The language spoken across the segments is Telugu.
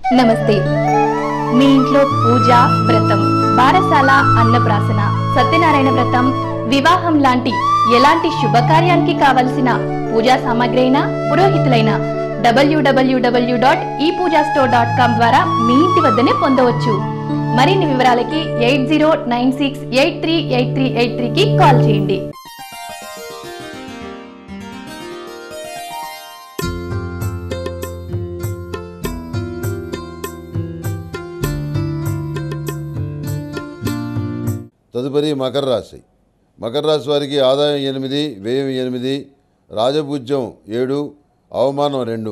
నమస్తే మీ ఇంట్లో పూజ వ్రతం బారసాల అన్నప్రాసన సత్యనారాయణ వ్రతం వివాహం లాంటి ఎలాంటి శుభకార్యానికి కావలసిన పూజా సామాగ్రి అయినా పురోహితులైన డబ్ల్యూడబ్ల్యూడబ్ల్యూ dot E Pooja store dot com ద్వారా మీ ఇంటి వద్దనే పొందవచ్చు మరిన్ని వివరాలకి eight zero nine six eight three eight three eight త్రీకి కాల్ చేయండి తదుపరి మకర రాశి మకర రాశి వారికి ఆదాయం ఎనిమిది వ్యయం ఎనిమిది రాజపూజ్యం ఏడు అవమానం రెండు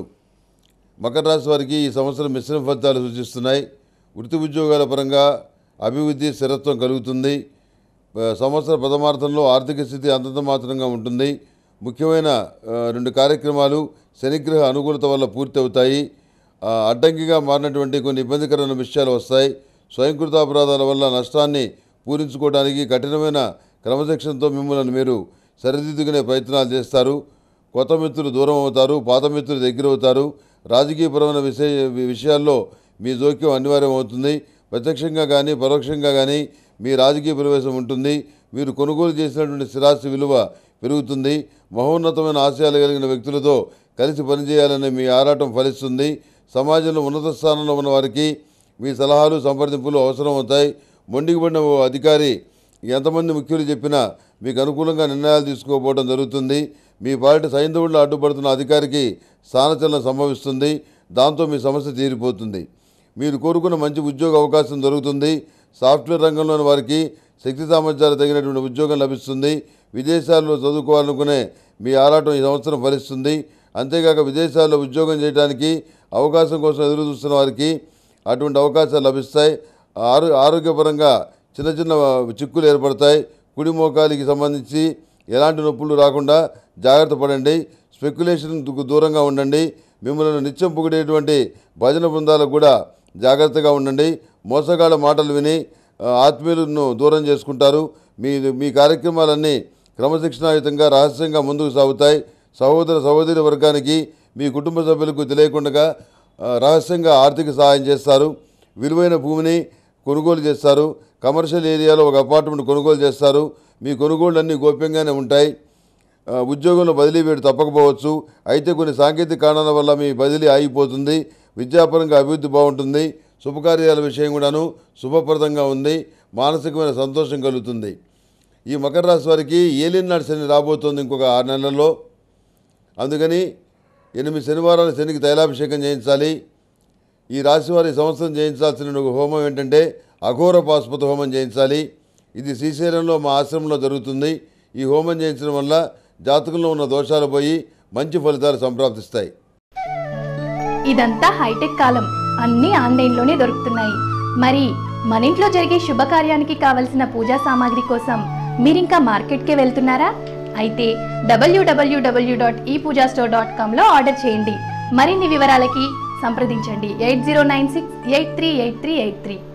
మకర రాశి వారికి ఈ సంవత్సరం మిశ్రమ ఫలితాలు సూచిస్తున్నాయి వృత్తి ఉద్యోగాల పరంగా అభివృద్ధి స్థిరత్వం కలుగుతుంది ఆ, సంవత్సర ప్రథమార్థంలో ఆర్థిక స్థితి అంతంత మాత్రంగా ఉంటుంది ముఖ్యమైన ఆ, రెండు కార్యక్రమాలు శనిగ్రహ అనుకూలత వల్ల పూర్తి అవుతాయి ఆ, అడ్డంకిగా మారినటువంటి కొన్ని ఇబ్బందికరమైన విషయాలు వస్తాయి స్వయంకృత అపరాధాల వల్ల నష్టాన్ని పూరించుకోవడానికి కఠినమైన క్రమశిక్షణతో మిమ్మల్ని మీరు సరిదిద్దుకునే ప్రయత్నాలు చేస్తారు కొత్త మిత్రులు దూరం అవుతారు పాత మిత్రులు దగ్గర అవుతారు రాజకీయపరమైన విషయ విషయాల్లో మీ జోక్యం అనివార్యం అవుతుంది ప్రత్యక్షంగా కానీ పరోక్షంగా కానీ మీ రాజకీయ ప్రవేశం ఉంటుంది మీరు కొనుగోలు చేసినటువంటి స్థిరాస్తి విలువ పెరుగుతుంది మహోన్నతమైన ఆశయాలు కలిగిన వ్యక్తులతో కలిసి పనిచేయాలనే మీ ఆరాటం ఫలిస్తుంది సమాజంలో ఉన్నత స్థానంలో ఉన్న వారికి మీ సలహాలు సంప్రదింపులు అవసరం అవుతాయి మొండికి పడిన ఓ అధికారి ఎంతమంది ముఖ్యులు చెప్పినా మీకు అనుకూలంగా నిర్ణయాలు తీసుకోకపోవడం జరుగుతుంది మీ పార్టీ సైంధవుల్లో అడ్డుపడుతున్న అధికారికి స్థానచలనం సంభవిస్తుంది దాంతో మీ సమస్య తీరిపోతుంది మీరు కోరుకున్న మంచి ఉద్యోగ అవకాశం దొరుకుతుంది సాఫ్ట్వేర్ రంగంలోని వారికి శక్తి సామర్థ్యాలు తగినటువంటి ఉద్యోగం లభిస్తుంది విదేశాల్లో చదువుకోవాలనుకునే మీ ఆరాటం ఈ సంవత్సరం ఫలిస్తుంది అంతేకాక విదేశాల్లో ఉద్యోగం చేయడానికి అవకాశం కోసం ఎదురు చూస్తున్న వారికి అటువంటి అవకాశాలు లభిస్తాయి ఆరో ఆరోగ్యపరంగా చిన్న చిన్న చిక్కులు ఏర్పడతాయి కుడి మోకాలికి సంబంధించి ఎలాంటి నొప్పులు రాకుండా జాగ్రత్త పడండి స్పెక్యులేషన్కు దూరంగా ఉండండి మిమ్మల్ని నిత్యం పొగిడేటువంటి భజన బృందాలకు కూడా జాగ్రత్తగా ఉండండి మోసగాళ్ళ మాటలు విని ఆ, ఆత్మీయులను దూరం చేసుకుంటారు మీ మీ కార్యక్రమాలన్నీ క్రమశిక్షణాయుతంగా రహస్యంగా ముందుకు సాగుతాయి సహోదర సహోదరి వర్గానికి మీ కుటుంబ సభ్యులకు తెలియకుండా ఆ, రహస్యంగా ఆర్థిక సహాయం చేస్తారు విలువైన భూమిని కొనుగోలు చేస్తారు కమర్షియల్ ఏరియాలో ఒక అపార్ట్మెంట్ కొనుగోలు చేస్తారు మీ కొనుగోళ్లన్నీ గోప్యంగానే ఉంటాయి ఆ, ఉద్యోగంలో బదిలీ వేడు తప్పకపోవచ్చు అయితే కొన్ని సాంకేతిక కారణాల వల్ల మీ బదిలీ ఆగిపోతుంది విద్యాపరంగా అభివృద్ధి బాగుంటుంది శుభకార్యాల విషయం కూడాను శుభప్రదంగా ఉంది మానసికమైన సంతోషం కలుగుతుంది ఈ మకర రాశి వారికి ఏలినాడు శని రాబోతోంది ఇంకొక ఆరు నెలల్లో అందుకని ఎనిమిది శనివారాలు శనికి తైలాభిషేకం చేయించాలి ఈ రాశి వారి ఈ సంవత్సరం చేయించాల్సిన ఒక హోమం ఏంటంటే అఘోర పాశుపత హోమం చేయించాలి ఇది శ్రీశైలంలో మా ఆశ్రమంలో జరుగుతుంది ఈ హోమం చేయించడం వల్ల జాతకంలో ఉన్న దోషాలు పోయి మంచి ఫలితాలు సంప్రాప్తిస్తాయి ఇదంతా హైటెక్ కాలం అన్నీ ఆన్లైన్లోనే దొరుకుతున్నాయి మరి మన ఇంట్లో జరిగే శుభకార్యానికి కావలసిన పూజా సామాగ్రి కోసం మీరింకా మార్కెట్కే వెళ్తున్నారా అయితే W W W dot E Pooja store dot కామ్లో ఆర్డర్ చేయండి మరిన్ని వివరాలకి సంప్రదించండి eight zero nine six eight three eight three eight three